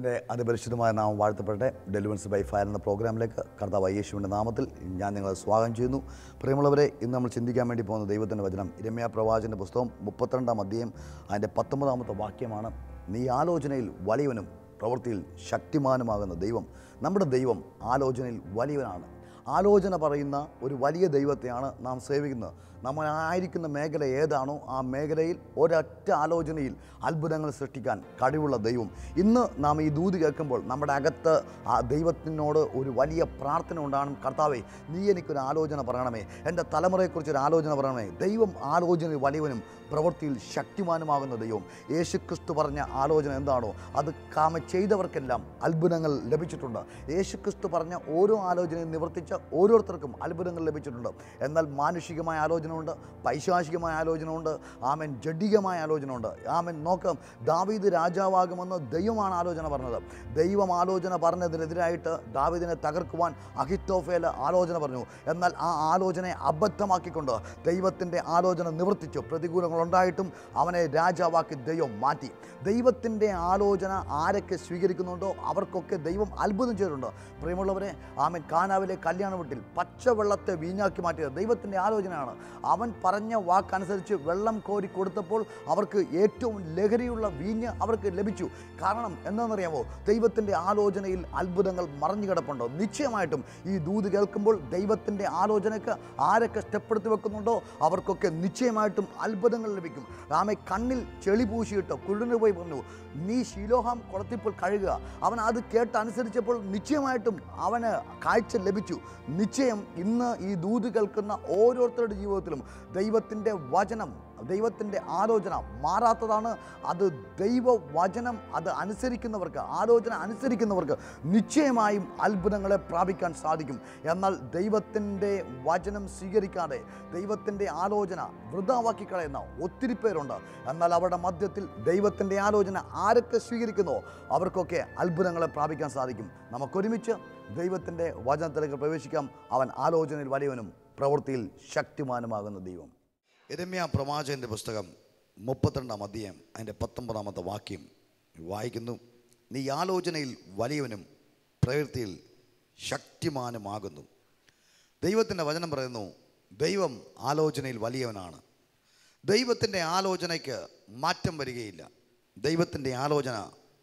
ദൈവത്തിൻ്റെ അതിപരിശുദ്ധമായ നാമം വാഴ്ത്തപ്പെടട്ടെ deliverance by fire എന്ന പ്രോഗ്രാമിലേക്ക് കർത്താവ് യേശുവിൻ്റെ നാമത്തിൽ ഞാൻ നിങ്ങളെ സ്വാഗതം ചെയ്യുന്നു പ്രിയമുള്ളവരെ ഇന്ന് നമ്മൾ ചിന്തിക്കാൻ വേണ്ടി പോകുന്ന ദൈവത്തിൻ്റെ വചനം ഇരമ്യ പ്രവാചൻ്റെ പുസ്തകം മുപ്പത്തിരണ്ടാം അധ്യായം അതിൻ്റെ പത്തൊമ്പതാമത്തെ വാക്യമാണ് നീ ആലോചനയിൽ വലിയവനും പ്രവൃത്തിയിൽ ശക്തിമാനുമാകുന്ന ദൈവം നമ്മുടെ ദൈവം ആലോചനയിൽ വലിയവനാണ് ആലോചന പറയുന്ന ഒരു വലിയ ദൈവത്തെയാണ് നാം സേവിക്കുന്നത് നമ്മൾ ആയിരിക്കുന്ന മേഖല ഏതാണോ ആ മേഖലയിൽ ഒരൊറ്റ ആലോചനയിൽ അത്ഭുതങ്ങൾ സൃഷ്ടിക്കാൻ കഴിവുള്ള ദൈവം ഇന്ന് നാം ഈ ദൂത് കേൾക്കുമ്പോൾ നമ്മുടെ അകത്ത് ആ ദൈവത്തിനോട് ഒരു വലിയ പ്രാർത്ഥന ഉണ്ടാകണം കർത്താവേ നീ എനിക്കൊരു ആലോചന പറയണമേ എൻ്റെ തലമുറയെക്കുറിച്ച് ഒരു ആലോചന പറയണമേ ദൈവം ആലോചനയിൽ വലിയവനും പ്രവൃത്തിയിൽ ശക്തിമാനുമാകുന്ന ദൈവം യേശുക്രിസ്തു പറഞ്ഞ ആലോചന എന്താണോ അത് കാമ ചെയ്തവർക്കെല്ലാം അത്ഭുതങ്ങൾ ലഭിച്ചിട്ടുണ്ട് യേശുക്രിസ്തു പറഞ്ഞ ഓരോ ആലോചനയും നിവർത്തിച്ച ഓരോരുത്തർക്കും അത്ഭുതങ്ങൾ ലഭിച്ചിട്ടുണ്ട് എന്നാൽ മാനുഷികമായ ആലോചന ഉണ്ട് പൈശാചികമായ ആലോചന ഉണ്ട് ആമൻ ജഡികമായ ആലോചന ഉണ്ട് ആമൻ നോക്കാം ദാവീദ് രാജാവാകുമെന്ന് ദൈവമാണ് ആലോചന പറഞ്ഞത് ദൈവം ആലോചന പറഞ്ഞതിനെതിരായിട്ട് ദാവീദിനെ തകർക്കുവാൻ അഹിത്തോഫേല ആലോചന പറഞ്ഞു എന്നാൽ ആ ആലോചനയെ അബദ്ധമാക്കിക്കൊണ്ട് ദൈവത്തിൻ്റെ ആലോചന നിവർത്തിച്ചു പ്രതികൂലങ്ങളുണ്ടായിട്ടും അവനെ രാജാവാക്കി ദൈവം മാറ്റി ദൈവത്തിൻ്റെ ആലോചന ആരൊക്കെ സ്വീകരിക്കുന്നുണ്ടോ അവർക്കൊക്കെ ദൈവം അത്ഭുതം ചെയ്തിട്ടുണ്ട് പ്രിയമുള്ളവരെ ആമൻ കാനാവിലെ കല്യാണ വീട്ടിൽ പച്ചവെള്ളത്തെ വീഞ്ഞാക്കി മാറ്റിയത് ദൈവത്തിൻ്റെ ആലോചനയാണ് അവൻ പറഞ്ഞ വാക്കനുസരിച്ച് വെള്ളം കോരി കൊടുത്തപ്പോൾ അവർക്ക് ഏറ്റവും ലഹരിയുള്ള വീഞ്ഞ് അവർക്ക് ലഭിച്ചു കാരണം എന്താണെന്നറിയാമോ ദൈവത്തിൻ്റെ ആലോചനയിൽ അത്ഭുതങ്ങൾ മറഞ്ഞു കിടപ്പുണ്ടോ നിശ്ചയമായിട്ടും ഈ ദൂത് കേൾക്കുമ്പോൾ ദൈവത്തിൻ്റെ ആലോചനയ്ക്ക് ആരൊക്കെ സ്റ്റെപ്പ് എടുത്ത് വെക്കുന്നുണ്ടോ അവർക്കൊക്കെ നിശ്ചയമായിട്ടും അത്ഭുതങ്ങൾ ലഭിക്കും രാമെ കണ്ണിൽ ചെളി പൂശിയിട്ട് കുരുടിന് പോയി പറഞ്ഞു നീ ശീലോഹാം കുളത്തിപ്പോൾ കഴുകുക അവൻ അത് കേട്ടനുസരിച്ചപ്പോൾ നിശ്ചയമായിട്ടും അവന് കാഴ്ച ലഭിച്ചു നിശ്ചയം ഇന്ന് ഈ ദൂത് കേൾക്കുന്ന ഓരോരുത്തരുടെ ജീവിതത്തിലും ദൈവത്തിൻ്റെ വചനം ദൈവത്തിൻ്റെ ആലോചന മാറാത്തതാണ് അത് ദൈവ വചനം അത് അനുസരിക്കുന്നവർക്ക് ആലോചന അനുസരിക്കുന്നവർക്ക് നിശ്ചയമായും അത്ഭുതങ്ങളെ പ്രാപിക്കാൻ സാധിക്കും എന്നാൽ ദൈവത്തിൻ്റെ വചനം സ്വീകരിക്കാതെ ദൈവത്തിൻ്റെ ആലോചന വൃതാവാക്കി കളയുന്ന ഒത്തിരി പേരുണ്ട് എന്നാൽ അവരുടെ മധ്യത്തിൽ ദൈവത്തിൻ്റെ ആലോചന ആരൊക്കെ സ്വീകരിക്കുന്നോ അവർക്കൊക്കെ അത്ഭുതങ്ങളെ പ്രാപിക്കാൻ സാധിക്കും നമുക്കൊരുമിച്ച് ദൈവത്തിൻ്റെ വചനത്തിലേക്ക് പ്രവേശിക്കാം അവൻ ആലോചനയിൽ വലിയവനും പ്രവൃത്തിയിൽ ശക്തിമാനുമാകുന്ന ദൈവം എരമ്യ പ്രവാചകൻ്റെ പുസ്തകം മുപ്പത്തിരണ്ടാം അധ്യായം അതിൻ്റെ പത്തൊമ്പതാമത്തെ വാക്യം വായിക്കുന്നു നീ ആലോചനയിൽ വലിയവനും പ്രവൃത്തിയിൽ ശക്തിമാനുമാകുന്നു ദൈവത്തിൻ്റെ വചനം പറയുന്നു ദൈവം ആലോചനയിൽ വലിയവനാണ് ദൈവത്തിൻ്റെ ആലോചനയ്ക്ക് മാറ്റം വരികയില്ല ദൈവത്തിൻ്റെ ആലോചന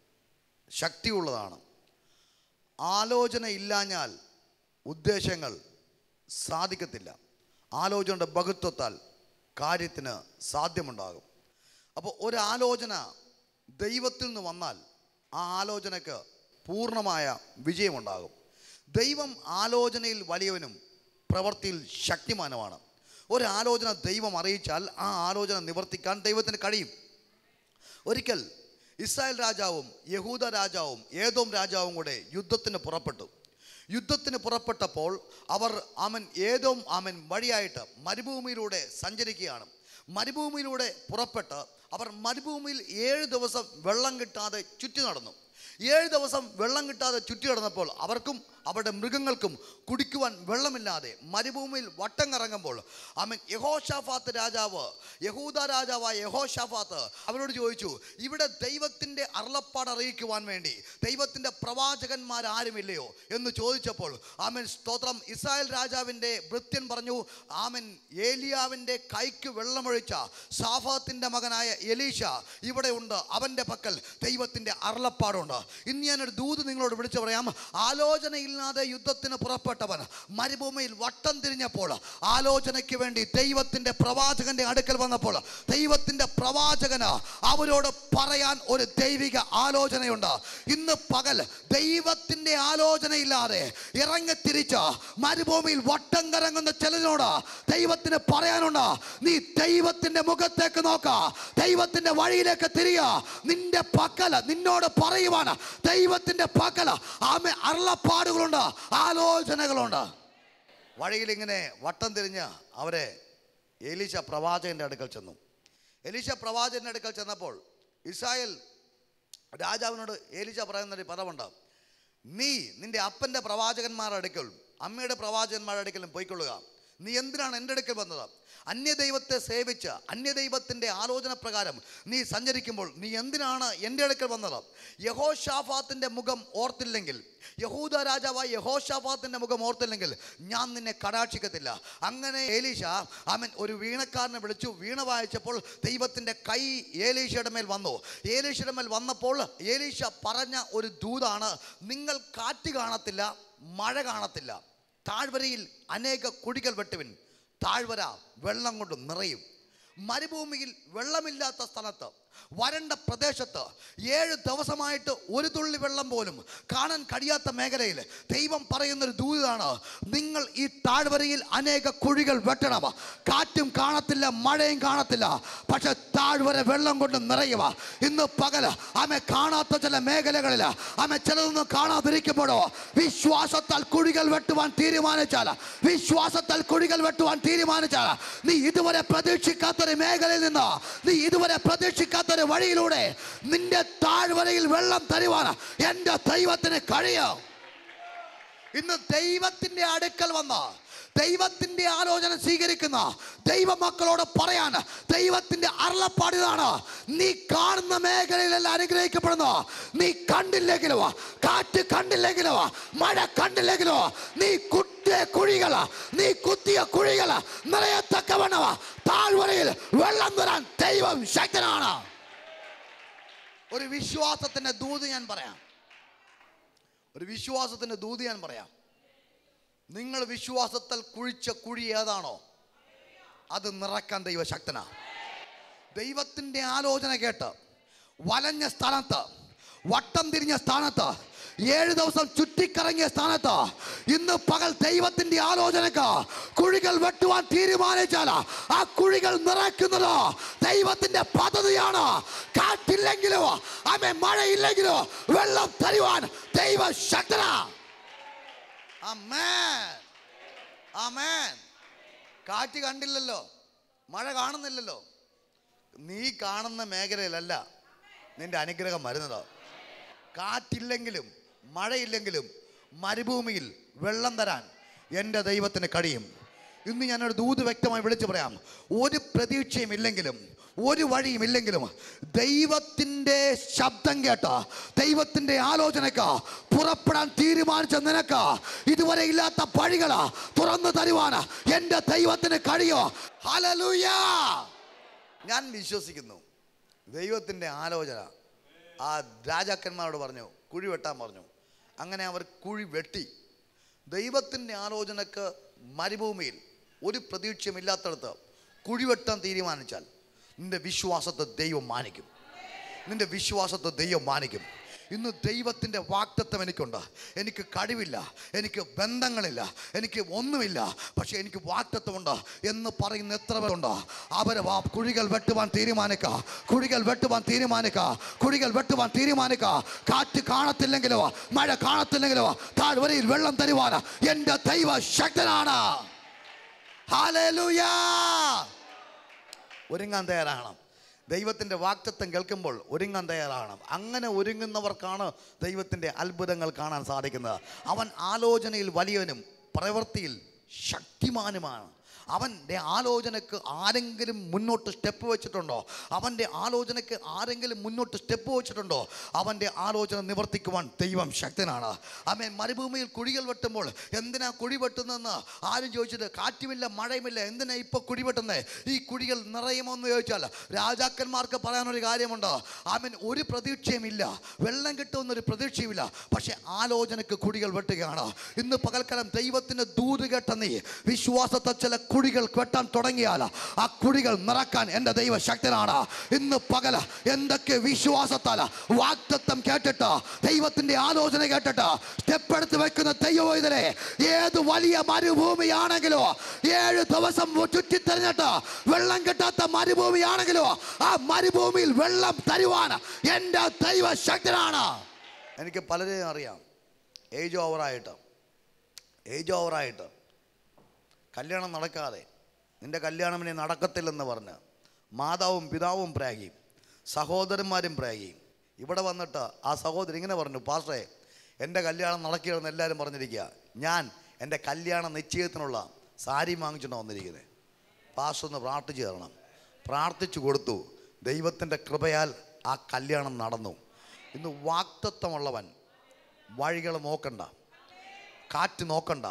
ശക്തിയുള്ളതാണ് ആലോചന ഇല്ലാഞ്ഞാൽ ഉദ്ദേശങ്ങൾ സാധിക്കത്തില്ല ആലോചനയുടെ ബഹുത്വത്താൽ കാര്യത്തിന് സാധ്യമുണ്ടാകും അപ്പോൾ ഒരാലോചന ദൈവത്തിൽ നിന്ന് വന്നാൽ ആ ആലോചനയ്ക്ക് പൂർണ്ണമായ വിജയമുണ്ടാകും ദൈവം ആലോചനയിൽ വലിയവനും പ്രവൃത്തിയിൽ ശക്തിമാനുമാണ് ഒരാലോചന ദൈവം അറിയിച്ചാൽ ആ ആലോചന നിവർത്തിക്കാൻ ദൈവത്തിന് കഴിയും ഒരിക്കൽ ഇസ്രായേൽ രാജാവും യഹൂദ രാജാവും ഏതോം രാജാവും കൂടെ യുദ്ധത്തിന് പുറപ്പെട്ടു യുദ്ധത്തിന് പുറപ്പെട്ടപ്പോൾ അവർ അവൻ ഏതോം അവൻ വഴിയായിട്ട് മരുഭൂമിയിലൂടെ സഞ്ചരിക്കുകയാണ് മരുഭൂമിയിലൂടെ പുറപ്പെട്ട് അവർ മരുഭൂമിയിൽ ഏഴ് ദിവസം വെള്ളം കിട്ടാതെ ചുറ്റി നടന്നു ഏഴ് ദിവസം വെള്ളം കിട്ടാതെ ചുറ്റി നടന്നപ്പോൾ അവർക്കും അവരുടെ മൃഗങ്ങൾക്കും കുടിക്കുവാൻ വെള്ളമില്ലാതെ മരുഭൂമിയിൽ വട്ടം കറങ്ങുമ്പോൾ അവൻ യഹോഷാഫാത്ത് രാജാവ് യഹൂദ രാജാവായ യഹോഷാഫാത്ത് അവരോട് ചോദിച്ചു ഇവിടെ ദൈവത്തിൻ്റെ അരുളപ്പാട് അറിയിക്കുവാൻ വേണ്ടി ദൈവത്തിൻ്റെ പ്രവാചകന്മാർ ആരുമില്ലയോ എന്ന് ചോദിച്ചപ്പോൾ ആമൻ സ്തോത്രം ഇസ്രായേൽ രാജാവിൻ്റെ ഭൃത്യൻ പറഞ്ഞു ആമൻ ഏലിയാവിൻ്റെ കൈക്ക് വെള്ളമൊഴിച്ച സാഫാത്തിൻ്റെ മകനായ എലീഷ ഇവിടെ ഉണ്ട് അവൻ്റെ പക്കൽ ദൈവത്തിൻ്റെ അരുളപ്പാടുണ്ട് ഇന്ന് ഞാനൊരു ദൂത് നിങ്ങളോട് വിളിച്ചു പറയാം ആലോചനയില്ലാതെ യുദ്ധത്തിന് പുറപ്പെട്ടവൻ മരുഭൂമിയിൽ വട്ടം തിരിഞ്ഞപ്പോൾ ആലോചനയ്ക്ക് വേണ്ടി ദൈവത്തിൻ്റെ പ്രവാചകന്റെ അടുക്കൽ വന്നപ്പോൾ ദൈവത്തിൻ്റെ പ്രവാചകന് അവരോട് പറയാൻ ഒരു ദൈവിക ആലോചനയുണ്ട് ഇന്ന് പകൽ ദൈവത്തിൻ്റെ ആലോചനയില്ലാതെ ഇറങ്ങിത്തിരിച്ച മരുഭൂമിയിൽ വട്ടം കറങ്ങുന്ന ചിലരോട് ദൈവത്തിന് പറയാനുണ്ട് നീ ദൈവത്തിൻ്റെ മുഖത്തേക്ക് നോക്ക ദൈവത്തിൻ്റെ വഴിയിലേക്ക് തിരിയ നിന്റെ പക്കൽ നിന്നോട് പറയുവാൻ ദൈവത്തിൻ്റെ പക്കൽ ആമെ അരുളപ്പാടുകളുണ്ട് ആലോചനകളുണ്ട് വഴിയിൽ ഇങ്ങനെ വട്ടം തിരിഞ്ഞ് അവരെ എലീശ പ്രവാചകന്റെ അടുക്കൽ ചെന്നു എലീശ പ്രവാചകന്റെ അടുക്കൽ ചെന്നപ്പോൾ ഇസ്രായേൽ രാജാവിനോട് ഏലീശ പറയുന്നൊരു പദമുണ്ട് നീ നിന്റെ അപ്പൻ്റെ പ്രവാചകന്മാരുടെ അടുക്കൽ അമ്മയുടെ പ്രവാചകന്മാരുടെ അടുക്കലും പോയിക്കൊള്ളുക നീ എന്തിനാണ് എൻ്റെ അടുക്കൽ വന്നത് അന്യദൈവത്തെ സേവിച്ച് അന്യദൈവത്തിൻ്റെ ആലോചന പ്രകാരം നീ സഞ്ചരിക്കുമ്പോൾ നീ എന്തിനാണ് എൻ്റെ അടുക്കൽ വന്നത് യഹോഷാഫാത്തിൻ്റെ മുഖം ഓർത്തില്ലെങ്കിൽ യഹൂദ രാജാവായ യഹോഷാഫാത്തിൻ്റെ മുഖം ഓർത്തില്ലെങ്കിൽ ഞാൻ നിന്നെ കടാക്ഷിക്കത്തില്ല അങ്ങനെ ഏലീഷ ആമൻ ഒരു വീണക്കാരനെ വിളിച്ചു വീണ വായിച്ചപ്പോൾ ദൈവത്തിൻ്റെ കൈ ഏലീഷയുടെ മേൽ വന്നു ഏലീഷയുടെ മേൽ വന്നപ്പോൾ ഏലീഷ പറഞ്ഞ ഒരു ദൂതാണ് നിങ്ങൾ കാറ്റ് കാണത്തില്ല മഴ കാണത്തില്ല താഴ്വരയിൽ അനേക കുഴികൾ വെട്ടുവിൻ താഴ്വര വെള്ളം കൊണ്ട് നിറയും മരുഭൂമിയിൽ വെള്ളമില്ലാത്ത സ്ഥലത്ത് വരണ്ട പ്രദേശത്ത് ഏഴ് ദിവസമായിട്ട് ഒരു തുള്ളി വെള്ളം പോലും കാണാൻ കഴിയാത്ത മേഖലയിൽ ദൈവം പറയുന്നൊരു ദൂതാണ് നിങ്ങൾ ഈ താഴ്വരയിൽ അനേക കുഴികൾ വെട്ടണം കാറ്റും കാണത്തില്ല മഴയും കാണത്തില്ല പക്ഷെ താഴ്വര വെള്ളം കൊണ്ട് നിറയുക ഇന്ന് പകല് ആമെ കാണാത്ത ചില മേഖലകളിൽ ആമെ ചിലതൊന്നും കാണാതിരിക്കുമ്പോഴോ വിശ്വാസത്താൽ കുഴികൾ വെട്ടുവാൻ തീരുമാനിച്ചാൽ വിശ്വാസത്താൽ കുഴികൾ വെട്ടുവാൻ തീരുമാനിച്ചാൽ നീ ഇതുവരെ പ്രതീക്ഷിക്കാത്തൊരു മേഖലയിൽ നിന്ന് നീ ഇതുവരെ പ്രതീക്ഷിക്കാത്തൊരു വഴിയിലൂടെ നിന്റെ താഴ്വരയിൽ വെള്ളം തരുവാൻ എൻ്റെ ദൈവത്തിന് കഴിയും ഇന്ന് ദൈവത്തിന്റെ അടുക്കൽ വന്ന ദൈവത്തിന്റെ ആലോചന സ്വീകരിക്കുന്ന ദൈവമക്കളോട് പറയാൻ ദൈവത്തിന്റെ അരുളപ്പാടിതാണ് നീ കാണുന്ന മേഖലയിലെല്ലാം അനുഗ്രഹിക്കപ്പെടുന്നു നീ കണ്ടില്ലെങ്കിലോ കാറ്റ് കണ്ടില്ലെങ്കിലോ മഴ കണ്ടില്ലെങ്കിലോ നീ കുത്തിയ കുഴികൾ നീ കുത്തിയ കുഴികൾ നിറയത്തക്കവണ്ണ താഴ്വരയിൽ വെള്ളം തരാൻ ദൈവം ശക്തനാണ് ഒരു വിശ്വാസത്തിന്റെ ദൂത് ഞാൻ പറയാം ഒരു വിശ്വാസത്തിന്റെ ദൂത് ഞാൻ പറയാം നിങ്ങൾ വിശ്വാസത്തിൽ കുഴിച്ച കുഴി ഏതാണോ അത് നിറക്കാൻ ദൈവശക്തനാ ദൈവത്തിൻ്റെ ആലോചന കേട്ട് വലഞ്ഞ സ്ഥാനത്ത് വട്ടം തിരിഞ്ഞ സ്ഥാനത്ത് ഏഴ് ദിവസം ചുറ്റിക്കറങ്ങിയ സ്ഥാനത്ത് ഇന്ന് പകൽ ദൈവത്തിന്റെ ആലോചനക്ക് കുഴികൾ വെട്ടുവാൻ തീരുമാനിച്ചാൽ ആ കുഴികൾ നിറയ്ക്കുന്നത് ദൈവത്തിന്റെ പദ്ധതിയാണ് കാറ്റില്ലെങ്കിലോ ആമേ മഴയില്ലെങ്കിലോ വെള്ളം തരുവാൻ ദൈവ ശക്തനാ അമ്മേൻ അമ്മേൻ കാറ്റ് കണ്ടില്ലല്ലോ മഴ കാണുന്നില്ലല്ലോ നീ കാണുന്ന മേഖലയിലല്ല നിന്റെ അനുഗ്രഹം വരുന്നത് കാറ്റില്ലെങ്കിലും മഴയില്ലെങ്കിലും മരുഭൂമിയിൽ വെള്ളം തരാൻ എൻ്റെ ദൈവത്തിന് കഴിയും ഇന്ന് ഞാനൊരു ദൂത് വ്യക്തമായി വിളിച്ചു പറയാം ഒരു പ്രതീക്ഷയും ഇല്ലെങ്കിലും ഒരു വഴിയും ഇല്ലെങ്കിലും ദൈവത്തിൻ്റെ ശബ്ദം കേട്ട ദൈവത്തിൻ്റെ ആലോചനക്ക് പുറപ്പെടാൻ തീരുമാനിച്ച നിനക്ക് ഇതുവരെ ഇല്ലാത്ത വഴികൾ തുറന്നു തരുവാൻ എൻ്റെ ദൈവത്തിന് കഴിയോ ഹലലൂയാ ഞാൻ വിശ്വസിക്കുന്നു ദൈവത്തിൻ്റെ ആലോചന ആ രാജാക്കന്മാരോട് പറഞ്ഞു കുഴി വെട്ടാൻ പറഞ്ഞു അങ്ങനെ അവർ കുഴി വെട്ടി ദൈവത്തിൻ്റെ ആലോചനക്ക് മരുഭൂമിയിൽ ഒരു പ്രതീക്ഷയുമില്ലാത്തടത്ത് കുഴി വെട്ടാൻ തീരുമാനിച്ചാൽ നിന്റെ വിശ്വാസത്തെ ദൈവം മാനിക്കും നിന്റെ വിശ്വാസത്തെ ദൈവം മാനിക്കും ഇന്ന് ദൈവത്തിൻ്റെ വാക്തത്വം എനിക്കുണ്ട് എനിക്ക് കഴിവില്ല എനിക്ക് ബന്ധങ്ങളില്ല എനിക്ക് ഒന്നുമില്ല പക്ഷെ എനിക്ക് വാക്തത്വമുണ്ട് എന്ന് പറയുന്ന എത്ര പേരുണ്ട് അവരെ വാ കുഴികൾ വെട്ടുവാൻ തീരുമാനിക്കുക കുഴികൾ വെട്ടുവാൻ തീരുമാനിക്കുക കുഴികൾ വെട്ടുവാൻ തീരുമാനിക്കുക കാറ്റ് കാണത്തില്ലെങ്കിലോ മഴ കാണത്തില്ലെങ്കിലോ താഴ്വരയിൽ വെള്ളം തരുവാൻ എൻ്റെ ദൈവ ശക്തനാണ് ഹാലേലൂയാ ഒരുങ്ങാൻ തയ്യാറാകണം ദൈവത്തിൻ്റെ വാക്തത്വം കേൾക്കുമ്പോൾ ഒരുങ്ങാൻ തയ്യാറാകണം അങ്ങനെ ഒരുങ്ങുന്നവർക്കാണ് ദൈവത്തിൻ്റെ അത്ഭുതങ്ങൾ കാണാൻ സാധിക്കുന്നത് അവൻ ആലോചനയിൽ വലിയവനും പ്രവൃത്തിയിൽ ശക്തിമാനുമാണ് അവൻ്റെ ആലോചനക്ക് ആരെങ്കിലും മുന്നോട്ട് സ്റ്റെപ്പ് വെച്ചിട്ടുണ്ടോ അവൻ്റെ ആലോചനക്ക് ആരെങ്കിലും മുന്നോട്ട് സ്റ്റെപ്പ് വെച്ചിട്ടുണ്ടോ അവൻ്റെ ആലോചന നിവർത്തിക്കുവാൻ ദൈവം ശക്തനാണ് അവൻ മരുഭൂമിയിൽ കുഴികൾ വെട്ടുമ്പോൾ എന്തിനാ കുഴി വെട്ടുന്നതെന്ന് ആരും ചോദിച്ചത് കാറ്റുമില്ല മഴയുമില്ല എന്തിനാ ഇപ്പോൾ കുഴി വെട്ടുന്നത് ഈ കുഴികൾ നിറയുമോ എന്ന് ചോദിച്ചാൽ രാജാക്കന്മാർക്ക് പറയാനൊരു കാര്യമുണ്ട് അവൻ ഒരു പ്രതീക്ഷയുമില്ല വെള്ളം കിട്ടുമെന്നൊരു പ്രതീക്ഷയുമില്ല പക്ഷെ ആലോചനക്ക് കുഴികൾ വെട്ടുകയാണ് ഇന്ന് പകൽക്കാലം ദൈവത്തിൻ്റെ ദൂത് കേട്ട നീ വിശ്വാസത്തെ ചില കുഴികൾ വെട്ടാൻ തുടങ്ങിയാൽ ആ കുഴികൾ നിറക്കാൻ എൻ്റെ ദൈവ ശക്തനാണ് ഇന്ന് പകല എന്തൊക്കെ വിശ്വാസത്താൽ വാക്തത്വം കേട്ടിട്ട് ദൈവത്തിൻ്റെ ആലോചന കേട്ടിട്ട് സ്റ്റെപ്പ് എടുത്ത് വെക്കുന്ന ദൈവവൈതരെ ഏത് വലിയ മരുഭൂമിയാണെങ്കിലോ ഏഴ് ദിവസം ചുറ്റിത്തെറിഞ്ഞിട്ട് വെള്ളം കിട്ടാത്ത മരുഭൂമിയാണെങ്കിലോ ആ മരുഭൂമിയിൽ വെള്ളം തരുവാൻ എൻ്റെ ദൈവ ശക്തനാണ് എനിക്ക് പലരെയും അറിയാം ഏജ് ഓവറായിട്ട് ഏജ് ഓവറായിട്ട് കല്യാണം നടക്കാതെ നിന്റെ കല്യാണം ഇനി നടക്കത്തില്ലെന്ന് പറഞ്ഞ് മാതാവും പിതാവും പ്രാഗിയും സഹോദരന്മാരും പ്രാഗിയും ഇവിടെ വന്നിട്ട് ആ സഹോദരി ഇങ്ങനെ പറഞ്ഞു പാസ്റ്ററെ എൻ്റെ കല്യാണം നടക്കുകയെന്ന് എല്ലാവരും പറഞ്ഞിരിക്കുക ഞാൻ എൻ്റെ കല്യാണ നിശ്ചയത്തിനുള്ള സാരി വാങ്ങിച്ചിട്ടാണ് വന്നിരിക്കുന്നത് പാസ് ഒന്ന് പ്രാർത്ഥിച്ചു തരണം പ്രാർത്ഥിച്ചു കൊടുത്തു ദൈവത്തിൻ്റെ കൃപയാൽ ആ കല്യാണം നടന്നു ഇന്ന് വാക്തത്വമുള്ളവൻ വഴികൾ നോക്കണ്ട കാറ്റ് നോക്കണ്ട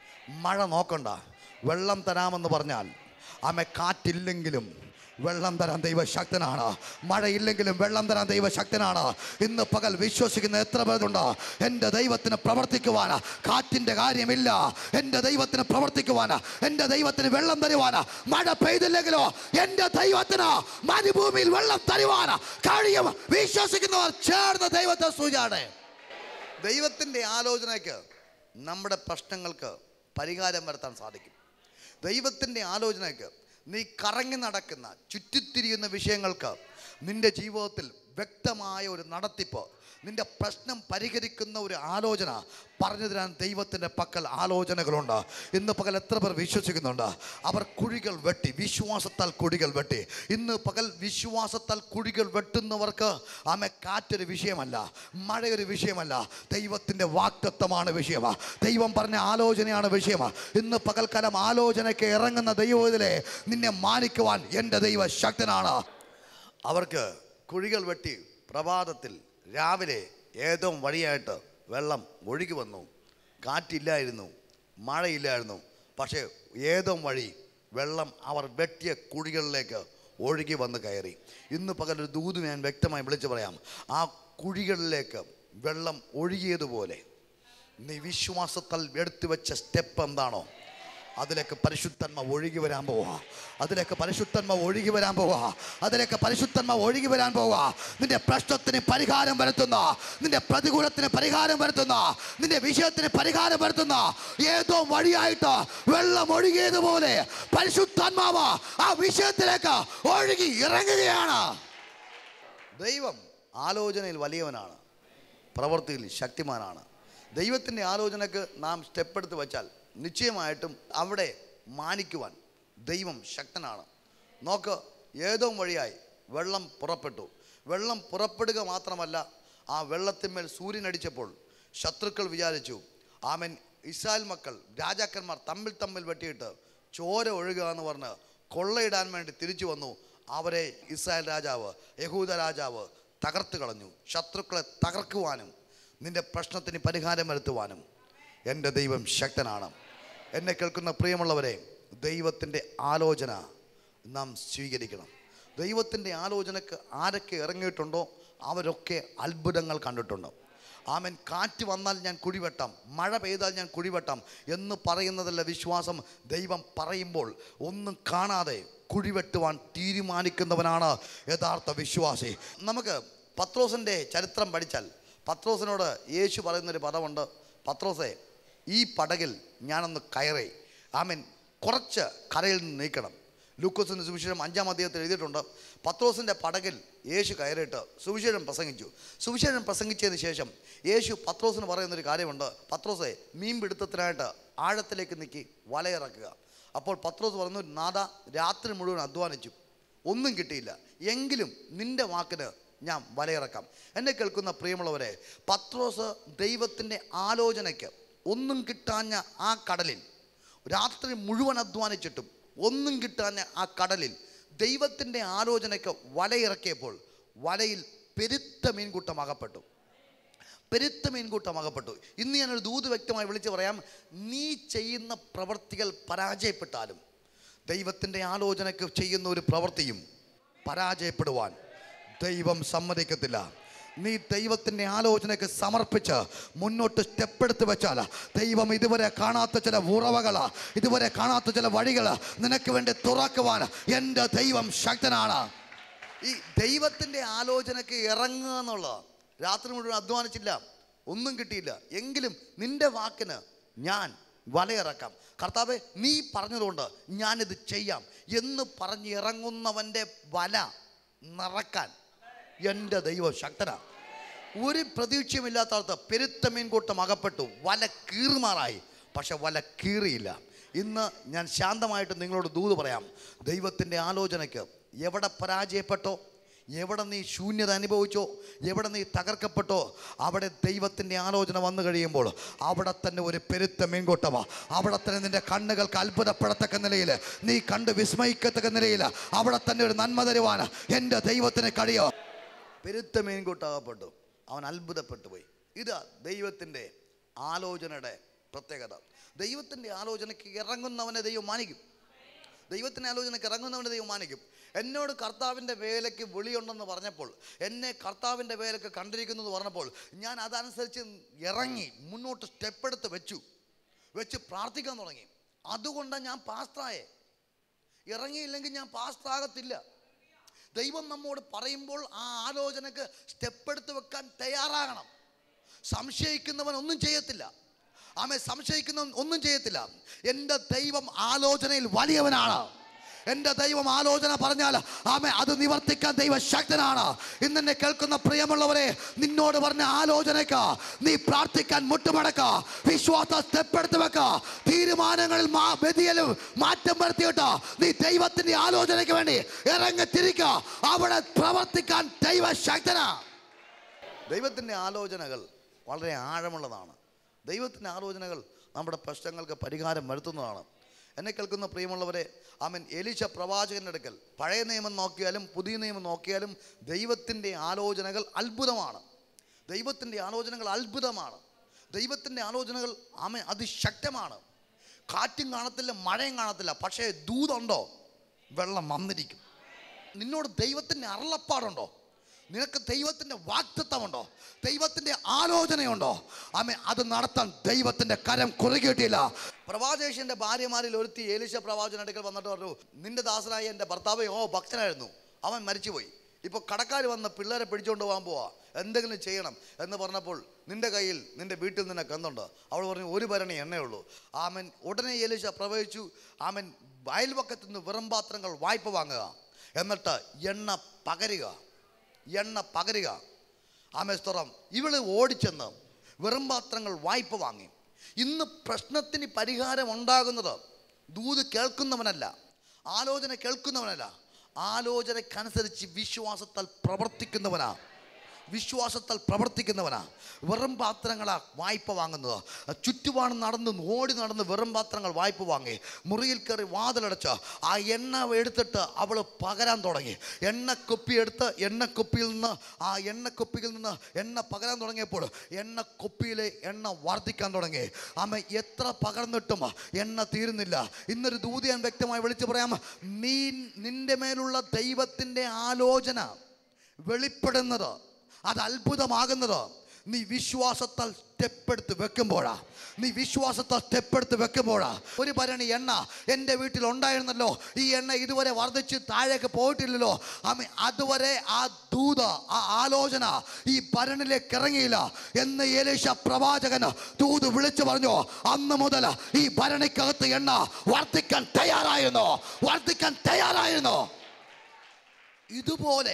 മഴ നോക്കണ്ട വെള്ളം തരാമെന്ന് പറഞ്ഞാൽ ആമെ കാറ്റില്ലെങ്കിലും വെള്ളം തരാൻ ദൈവശക്തനാണ് മഴയില്ലെങ്കിലും വെള്ളം തരാൻ ദൈവശക്തനാണ് ഇന്ന് പകൽ വിശ്വസിക്കുന്ന എത്ര പേരുണ്ട് എൻ്റെ ദൈവത്തിന് പ്രവർത്തിക്കുവാൻ കാറ്റിൻ്റെ കാര്യമില്ല എൻ്റെ ദൈവത്തിന് പ്രവർത്തിക്കുവാൻ എൻ്റെ ദൈവത്തിന് വെള്ളം തരുവാൻ മഴ പെയ്തില്ലെങ്കിലോ എൻ്റെ ദൈവത്തിന് മരുഭൂമിയിൽ വെള്ളം തരുവാൻ കഴിയും വിശ്വസിക്കുന്നവർ ചേർന്ന് ദൈവത്തെ സൂചാണ് ദൈവത്തിൻ്റെ ആലോചനയ്ക്ക് നമ്മുടെ പ്രശ്നങ്ങൾക്ക് പരിഹാരം വരുത്താൻ സാധിക്കും ദൈവത്തിൻ്റെ ആലോചനയ്ക്ക് നീ കറങ്ങി നടക്കുന്ന ചുറ്റിത്തിരിയുന്ന വിഷയങ്ങൾക്ക് നിന്റെ ജീവിതത്തിൽ വ്യക്തമായ ഒരു നടത്തിപ്പ് നിന്റെ പ്രശ്നം പരിഹരിക്കുന്ന ഒരു ആലോചന പറഞ്ഞു തരാൻ ദൈവത്തിൻ്റെ പക്കൽ ആലോചനകളുണ്ട് ഇന്ന് പകൽ എത്ര പേർ വിശ്വസിക്കുന്നുണ്ട് അവർ കുഴികൾ വെട്ടി വിശ്വാസത്താൽ കുഴികൾ വെട്ടി ഇന്ന് പകൽ വിശ്വാസത്താൽ കുഴികൾ വെട്ടുന്നവർക്ക് ആമെ കാറ്റൊരു വിഷയമല്ല മഴയൊരു വിഷയമല്ല ദൈവത്തിൻ്റെ വാക്തത്വമാണ് വിഷയം ദൈവം പറഞ്ഞ ആലോചനയാണ് വിഷയം ഇന്ന് പകൽക്കാലം ആലോചനയ്ക്ക് ഇറങ്ങുന്ന ദൈവത്തിലെ നിന്നെ മാനിക്കുവാൻ എൻ്റെ ദൈവ ശക്തനാണ് അവർക്ക് കുഴികൾ വെട്ടി പ്രഭാതത്തിൽ രാവിലെ ഏതോ വഴിയായിട്ട് വെള്ളം ഒഴുകി വന്നു കാറ്റില്ലായിരുന്നു മഴയില്ലായിരുന്നു പക്ഷേ ഏതോ വഴി വെള്ളം അവർ വെട്ടിയ കുഴികളിലേക്ക് ഒഴുകി വന്ന് കയറി ഇന്ന് പകൽ ഒരു ദൂത് ഞാൻ വ്യക്തമായി വിളിച്ചു പറയാം ആ കുഴികളിലേക്ക് വെള്ളം ഒഴുകിയതുപോലെ നീ വിശ്വാസത്താൽ എടുത്തു വെച്ച സ്റ്റെപ്പ് എന്താണോ അതിലേക്ക് പരിശുദ്ധന്മ ഒഴുകി വരാൻ പോവാ അതിലേക്ക് പരിശുദ്ധന്മ ഒഴുകി വരാൻ പോവാ അതിലേക്ക് പരിശുദ്ധന്മ ഒഴുകി വരാൻ പോവാ നിന്റെ പ്രശ്നത്തിന് പരിഹാരം വരുത്തുന്ന നിന്റെ പ്രതികൂലത്തിന് പരിഹാരം വരുത്തുന്ന നിന്റെ വിഷയത്തിന് പരിഹാരം വരുത്തുന്ന ഏതോ വഴിയായിട്ട് വെള്ളം ഒഴുകിയതുപോലെ പരിശുദ്ധാത്മാവ് ആ വിഷയത്തിലേക്ക് ഒഴുകി ഇറങ്ങുകയാണ് ദൈവം ആലോചനയിൽ വലിയവനാണ് പ്രവൃത്തിയിൽ ശക്തിമാനാണ് ദൈവത്തിൻ്റെ ആലോചനക്ക് നാം സ്റ്റെപ്പ് എടുത്ത് വെച്ചാൽ നിശ്ചയമായിട്ടും അവിടെ മാനിക്കുവാൻ ദൈവം ശക്തനാണ് നോക്ക് ഏതോ വഴിയായി വെള്ളം പുറപ്പെട്ടു വെള്ളം പുറപ്പെടുക മാത്രമല്ല ആ വെള്ളത്തിന്മേൽ സൂര്യനടിച്ചപ്പോൾ ശത്രുക്കൾ വിചാരിച്ചു ആമൻ ഇസ്രായേൽ മക്കൾ രാജാക്കന്മാർ തമ്മിൽ തമ്മിൽ വെട്ടിയിട്ട് ചോര ഒഴുകുക എന്ന് പറഞ്ഞ് കൊള്ളയിടാൻ വേണ്ടി തിരിച്ചു വന്നു അവരെ ഇസ്രായേൽ രാജാവ് യഹൂദ രാജാവ് തകർത്ത് കളഞ്ഞു ശത്രുക്കളെ തകർക്കുവാനും നിന്റെ പ്രശ്നത്തിന് പരിഹാരം വരുത്തുവാനും എൻ്റെ ദൈവം ശക്തനാണ് എന്നെ കേൾക്കുന്ന പ്രിയമുള്ളവരെ ദൈവത്തിൻ്റെ ആലോചന നാം സ്വീകരിക്കണം ദൈവത്തിൻ്റെ ആലോചനക്ക് ആരൊക്കെ ഇറങ്ങിയിട്ടുണ്ടോ അവരൊക്കെ അത്ഭുതങ്ങൾ കണ്ടിട്ടുണ്ട് ആമൻ കാറ്റ് വന്നാൽ ഞാൻ കുഴിവെട്ടാം മഴ പെയ്താൽ ഞാൻ കുഴിവെട്ടാം എന്ന് പറയുന്നതല്ല വിശ്വാസം ദൈവം പറയുമ്പോൾ ഒന്നും കാണാതെ കുഴിവെട്ടുവാൻ തീരുമാനിക്കുന്നവനാണ് യഥാർത്ഥ വിശ്വാസി നമുക്ക് പത്രോസിൻ്റെ ചരിത്രം പഠിച്ചാൽ പത്രോസിനോട് യേശു പറയുന്നൊരു പദമുണ്ട് പത്രോസെ ഈ പടകിൽ ഞാനൊന്ന് കയറി ആമൻ കുറച്ച് കരയിൽ നിന്ന് നീക്കണം ലൂക്കോസിൻ്റെ സുവിശേഷം അഞ്ചാം അധ്യായത്തിൽ എഴുതിയിട്ടുണ്ട് പത്രോസിൻ്റെ പടകിൽ യേശു കയറിയിട്ട് സുവിശേഷം പ്രസംഗിച്ചു സുവിശേഷം പ്രസംഗിച്ചതിന് ശേഷം യേശു പത്രോസിന് പറയുന്നൊരു കാര്യമുണ്ട് പത്രോസെ മീൻ പിടുത്തത്തിനായിട്ട് ആഴത്തിലേക്ക് നീക്കി വലയിറക്കുക അപ്പോൾ പത്രോസ് പറഞ്ഞു നാദ രാത്രി മുഴുവൻ അധ്വാനിച്ചു ഒന്നും കിട്ടിയില്ല എങ്കിലും നിന്റെ വാക്കിന് ഞാൻ വലയിറക്കാം എന്നെ കേൾക്കുന്ന പ്രിയമുള്ളവരെ പത്രോസ് ദൈവത്തിൻ്റെ ആലോചനയ്ക്ക് ഒന്നും കിട്ടാഞ്ഞ ആ കടലിൽ രാത്രി മുഴുവൻ അധ്വാനിച്ചിട്ടും ഒന്നും കിട്ടാഞ്ഞ ആ കടലിൽ ദൈവത്തിൻ്റെ ആലോചനയ്ക്ക് വലയിറക്കിയപ്പോൾ വലയിൽ പെരുത്ത മീൻകൂട്ടം അകപ്പെട്ടു പെരുത്ത മീൻകൂട്ടം അകപ്പെട്ടു ഇന്ന് ഞാനൊരു ദൂത് വ്യക്തമായി വിളിച്ചു പറയാം നീ ചെയ്യുന്ന പ്രവർത്തികൾ പരാജയപ്പെട്ടാലും ദൈവത്തിൻ്റെ ആലോചനയ്ക്ക് ചെയ്യുന്ന ഒരു പ്രവൃത്തിയും പരാജയപ്പെടുവാൻ ദൈവം സമ്മതിക്കത്തില്ല നീ ദൈവത്തിൻ്റെ ആലോചനയ്ക്ക് സമർപ്പിച്ച് മുന്നോട്ട് സ്റ്റെപ്പ് എടുത്ത് വെച്ചാൽ ദൈവം ഇതുവരെ കാണാത്ത ചില ഉറവകൾ ഇതുവരെ കാണാത്ത ചില വഴികൾ നിനക്ക് വേണ്ടി തുറക്കുവാൻ എൻ്റെ ദൈവം ശക്തനാണ് ഈ ദൈവത്തിൻ്റെ ആലോചനയ്ക്ക് ഇറങ്ങുക എന്നുള്ളത് രാത്രി മുഴുവൻ അധ്വാനിച്ചില്ല ഒന്നും കിട്ടിയില്ല എങ്കിലും നിന്റെ വാക്കിന് ഞാൻ വലയിറക്കാം കർത്താവെ നീ പറഞ്ഞതുകൊണ്ട് ഞാനിത് ചെയ്യാം എന്ന് പറഞ്ഞ് ഇറങ്ങുന്നവൻ്റെ വല നിറക്കാൻ എൻ്റെ ദൈവം ശക്തനാ ഒരു പ്രതീക്ഷയുമില്ലാത്ത അർത്ഥ പെരുത്ത മീൻകൂട്ടം അകപ്പെട്ടു വല കീറുമാറായി പക്ഷെ വല കീറിയില്ല ഇന്ന് ഞാൻ ശാന്തമായിട്ട് നിങ്ങളോട് ദൂത് പറയാം ദൈവത്തിൻ്റെ ആലോചനയ്ക്ക് എവിടെ പരാജയപ്പെട്ടോ എവിടെ നീ ശൂന്യത അനുഭവിച്ചോ എവിടെ നീ തകർക്കപ്പെട്ടോ അവിടെ ദൈവത്തിൻ്റെ ആലോചന വന്നു കഴിയുമ്പോൾ അവിടെ തന്നെ ഒരു പെരുത്ത മീൻകൂട്ടമാ അവിടെ തന്നെ നിന്റെ കണ്ണുകൾക്ക് അത്ഭുതപ്പെടത്തക്ക നിലയിൽ നീ കണ്ട് വിസ്മയിക്കത്തക്ക നിലയിൽ അവിടെ തന്നെ ഒരു നന്മ തരുവാൻ എൻ്റെ ദൈവത്തിന് കഴിയോ പെരുത്ത മീൻകൂട്ടാകപ്പെട്ടു അവൻ അത്ഭുതപ്പെട്ടു പോയി ഇതാ ദൈവത്തിൻ്റെ ആലോചനയുടെ പ്രത്യേകത ദൈവത്തിൻ്റെ ആലോചനയ്ക്ക് ഇറങ്ങുന്നവനെ ദൈവം മാനിക്കും ദൈവത്തിൻ്റെ ആലോചനയ്ക്ക് ഇറങ്ങുന്നവനെ ദൈവം മാനിക്കും എന്നോട് കർത്താവിൻ്റെ വേലയ്ക്ക് വിളിയുണ്ടെന്ന് പറഞ്ഞപ്പോൾ എന്നെ കർത്താവിൻ്റെ വേലയ്ക്ക് കണ്ടിരിക്കുന്നു എന്ന് പറഞ്ഞപ്പോൾ ഞാൻ അതനുസരിച്ച് ഇറങ്ങി മുന്നോട്ട് സ്റ്റെപ്പ് എടുത്ത് വെച്ചു വെച്ച് പ്രാർത്ഥിക്കാൻ തുടങ്ങി അതുകൊണ്ടാണ് ഞാൻ പാസ്റ്റായേ ഇറങ്ങിയില്ലെങ്കിൽ ഞാൻ പാസ്റ്റാകത്തില്ല ദൈവം നമ്മോട് പറയുമ്പോൾ ആ ആലോചനക്ക് സ്റ്റെപ്പ് എടുത്ത് വെക്കാൻ തയ്യാറാകണം സംശയിക്കുന്നവൻ ഒന്നും ചെയ്യത്തില്ല ആമെ സംശയിക്കുന്നവൻ ഒന്നും ചെയ്യത്തില്ല എൻ്റെ ദൈവം ആലോചനയിൽ വലിയവനാണ് എൻ്റെ ദൈവം ആലോചന പറഞ്ഞാൽ ആമെ അത് നിവർത്തിക്കാൻ ദൈവ ശക്തനാണ് ഇന്നെന്നെ കേൾക്കുന്ന പ്രിയമുള്ളവരെ നിന്നോട് പറഞ്ഞ ആലോചനയ്ക്ക് നീ പ്രാർത്ഥിക്കാൻ മുട്ടുമടക്ക വിശ്വാസ സ്റ്റെപ്പ് എടുത്ത് വെക്ക തീരുമാനങ്ങളിൽ മാ- വ്യതിയലും മാറ്റം വരുത്തിയിട്ട് നീ ദൈവത്തിന്റെ ആലോചനയ്ക്ക് വേണ്ടി ഇറങ്ങി തിരിക്ക അവിടെ പ്രവർത്തിക്കാൻ ദൈവ ശക്തനാ ദൈവത്തിൻ്റെ ആലോചനകൾ വളരെ ആഴമുള്ളതാണ് ദൈവത്തിൻ്റെ ആലോചനകൾ നമ്മുടെ പ്രശ്നങ്ങൾക്ക് പരിഹാരം വരുത്തുന്നതാണ് എന്നെ കേൾക്കുന്ന പ്രിയമുള്ളവരെ ആമൻ എലിശ പ്രവാചകൻ്റെ അടുക്കൽ പഴയ നിയമം നോക്കിയാലും പുതിയ നിയമം നോക്കിയാലും ദൈവത്തിൻ്റെ ആലോചനകൾ അത്ഭുതമാണ് ദൈവത്തിൻ്റെ ആലോചനകൾ അത്ഭുതമാണ് ദൈവത്തിൻ്റെ ആലോചനകൾ ആമൻ അതിശക്തമാണ് കാറ്റും കാണത്തില്ല മഴയും കാണത്തില്ല പക്ഷേ ദൂതുണ്ടോ വെള്ളം വന്നിരിക്കും നിന്നോട് ദൈവത്തിൻ്റെ അരുളപ്പാടുണ്ടോ നിനക്ക് ദൈവത്തിൻ്റെ വാക്തത്വമുണ്ടോ ദൈവത്തിൻ്റെ ആലോചനയുണ്ടോ ആമേ അത് നടത്താൻ ദൈവത്തിൻ്റെ കരം കുറുകിയിട്ടില്ല പ്രവാചകന്റെ ഭാര്യമാരിൽ ഒരുത്തി ഏലിശ പ്രവാചകൻ അടുക്കൽ വന്നിട്ട് പറഞ്ഞു നിന്റെ ദാസനായ എൻ്റെ ഭർത്താവ് ഓ ഭക്തനായിരുന്നു അവൻ മരിച്ചുപോയി ഇപ്പോൾ കടക്കാർ വന്ന് പിള്ളേരെ പിടിച്ചുകൊണ്ട് പോകാൻ പോവാ എന്തെങ്കിലും ചെയ്യണം എന്ന് പറഞ്ഞപ്പോൾ നിന്റെ കയ്യിൽ നിന്റെ വീട്ടിൽ നിനക്ക് എന്തുണ്ട് അവൾ പറഞ്ഞു ഒരു ഭരണി എണ്ണയുള്ളൂ ആമൻ ഉടനെ ഏലിശ പ്രവഹിച്ചു ആമൻ അയൽപക്കത്തു നിന്ന് വെറും പാത്രങ്ങൾ വായ്പ വാങ്ങുക എന്നിട്ട് എണ്ണ പകരുക എണ്ണ പകരുക ആമേസ്തറം ഇവള് ഓടിച്ചെന്ന് വെറും പാത്രങ്ങൾ വായ്പ വാങ്ങി ഇന്ന് പ്രശ്നത്തിന് പരിഹാരം ഉണ്ടാകുന്നത് ദൂത് കേൾക്കുന്നവനല്ല ആലോചന കേൾക്കുന്നവനല്ല ആലോചനക്കനുസരിച്ച് വിശ്വാസത്താൽ പ്രവർത്തിക്കുന്നവനാ വിശ്വാസത്താൽ പ്രവർത്തിക്കുന്നവനാ വെറും പാത്രങ്ങളാ വായ്പ വാങ്ങുന്നത് ചുറ്റുപാടും നടന്ന് ഓടി നടന്ന് വെറും പാത്രങ്ങൾ വായ്പ വാങ്ങി മുറിയിൽ കയറി വാതിലടച്ച് ആ എണ്ണ എടുത്തിട്ട് അവൾ പകരാൻ തുടങ്ങി എണ്ണക്കുപ്പി എടുത്ത് എണ്ണക്കുപ്പിയിൽ നിന്ന് ആ എണ്ണക്കുപ്പിയിൽ നിന്ന് എണ്ണ പകരാൻ തുടങ്ങിയപ്പോൾ എണ്ണക്കുപ്പിയിലെ എണ്ണ വർദ്ധിക്കാൻ തുടങ്ങി അമ്മ എത്ര പകർന്നിട്ടും എണ്ണ തീരുന്നില്ല ഇന്നൊരു ദൂതി ഞാൻ വ്യക്തമായി വിളിച്ചു പറയാം നീ നിന്റെ മേലുള്ള ദൈവത്തിൻ്റെ ആലോചന വെളിപ്പെടുന്നത് അത് അത്ഭുതമാകുന്നത് നീ വിശ്വാസത്താൽ സ്റ്റെപ്പ് എടുത്ത് വെക്കുമ്പോഴാ നീ വിശ്വാസത്താൽ സ്റ്റെപ്പ് എടുത്ത് വെക്കുമ്പോഴാ ഒരു ഭരണി എണ്ണ എൻ്റെ വീട്ടിൽ ഉണ്ടായിരുന്നല്ലോ ഈ എണ്ണ ഇതുവരെ വർദ്ധിച്ച് താഴേക്ക് പോയിട്ടില്ലല്ലോ അമ്മ അതുവരെ ആ ദൂത ആ ആലോചന ഈ ഭരണിലേക്ക് ഇറങ്ങിയില്ല എന്ന് ഏലേശ പ്രവാചകന് ദൂത് വിളിച്ചു പറഞ്ഞു അന്ന് മുതൽ ഈ ഭരണിക്കകത്ത് എണ്ണ വർദ്ധിക്കാൻ തയ്യാറായിരുന്നു വർദ്ധിക്കാൻ തയ്യാറായിരുന്നു ഇതുപോലെ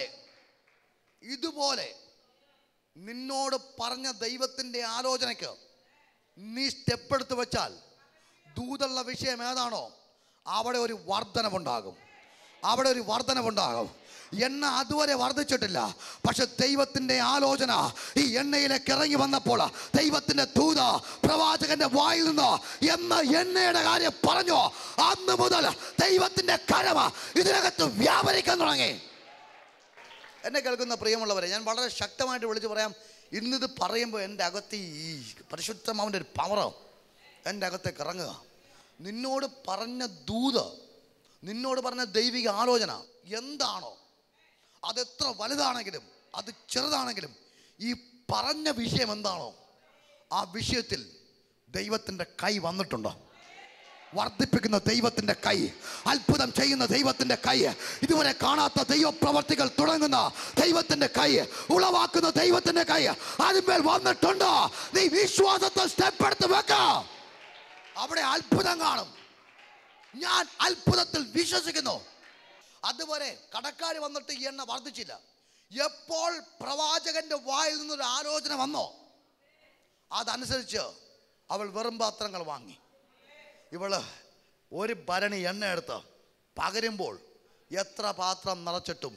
ഇതുപോലെ നിന്നോട് പറഞ്ഞ ദൈവത്തിൻ്റെ ആലോചനയ്ക്ക് നീ സ്റ്റെപ്പ് എടുത്ത് വെച്ചാൽ ദൂതുള്ള വിഷയം ഏതാണോ അവിടെ ഒരു വർധനവുണ്ടാകും അവിടെ ഒരു വർധനവുണ്ടാകും എണ്ണ അതുവരെ വർദ്ധിച്ചിട്ടില്ല പക്ഷെ ദൈവത്തിൻ്റെ ആലോചന ഈ എണ്ണയിലേക്ക് ഇറങ്ങി വന്നപ്പോൾ ദൈവത്തിൻ്റെ ദൂത പ്രവാചകന്റെ വായിൽ നിന്ന് എന്ന് എണ്ണയുടെ കാര്യം പറഞ്ഞു അന്ന് മുതൽ ദൈവത്തിൻ്റെ കരമ ഇതിനകത്ത് വ്യാപരിക്കാൻ തുടങ്ങി എന്നെ കേൾക്കുന്ന പ്രിയമുള്ളവരെ ഞാൻ വളരെ ശക്തമായിട്ട് വിളിച്ച് പറയാം ഇന്നിത് പറയുമ്പോൾ എൻ്റെ അകത്ത് ഈ പരിശുദ്ധമാവിൻ്റെ ഒരു പവറോ എൻ്റെ അകത്തേക്ക് ഇറങ്ങുക നിന്നോട് പറഞ്ഞ ദൂത് നിന്നോട് പറഞ്ഞ ദൈവിക ആലോചന എന്താണോ അതെത്ര വലുതാണെങ്കിലും അത് ചെറുതാണെങ്കിലും ഈ പറഞ്ഞ വിഷയം എന്താണോ ആ വിഷയത്തിൽ ദൈവത്തിൻ്റെ കൈ വന്നിട്ടുണ്ടോ വർദ്ധിപ്പിക്കുന്ന ദൈവത്തിന്റെ കൈ അത്ഭുതം ചെയ്യുന്ന ദൈവത്തിന്റെ കൈ ഇതുവരെ കാണാത്ത ദൈവപ്രവർത്തികൾ തുടങ്ങുന്ന ദൈവത്തിന്റെ കൈ ഉളവാക്കുന്ന ദൈവത്തിന്റെ കൈ അതിന്മേൽ വന്നിട്ടുണ്ടോ നീ വിശ്വാസത്തെ സ്റ്റെപ്പ് എടുത്ത് വെക്ക അവിടെ അത്ഭുതം കാണും ഞാൻ അത്ഭുതത്തിൽ വിശ്വസിക്കുന്നു അതുവരെ കടക്കാർ വന്നിട്ട് ഈ എണ്ണ വർദ്ധിച്ചില്ല എപ്പോൾ പ്രവാചകന്റെ വായിൽ നിന്നൊരു ആലോചന വന്നോ അതനുസരിച്ച് അവൾ വെറും പാത്രങ്ങൾ വാങ്ങി ഇവള് ഒരു ഭരണി എണ്ണ എടുത്ത് പകരുമ്പോൾ എത്ര പാത്രം നിറച്ചിട്ടും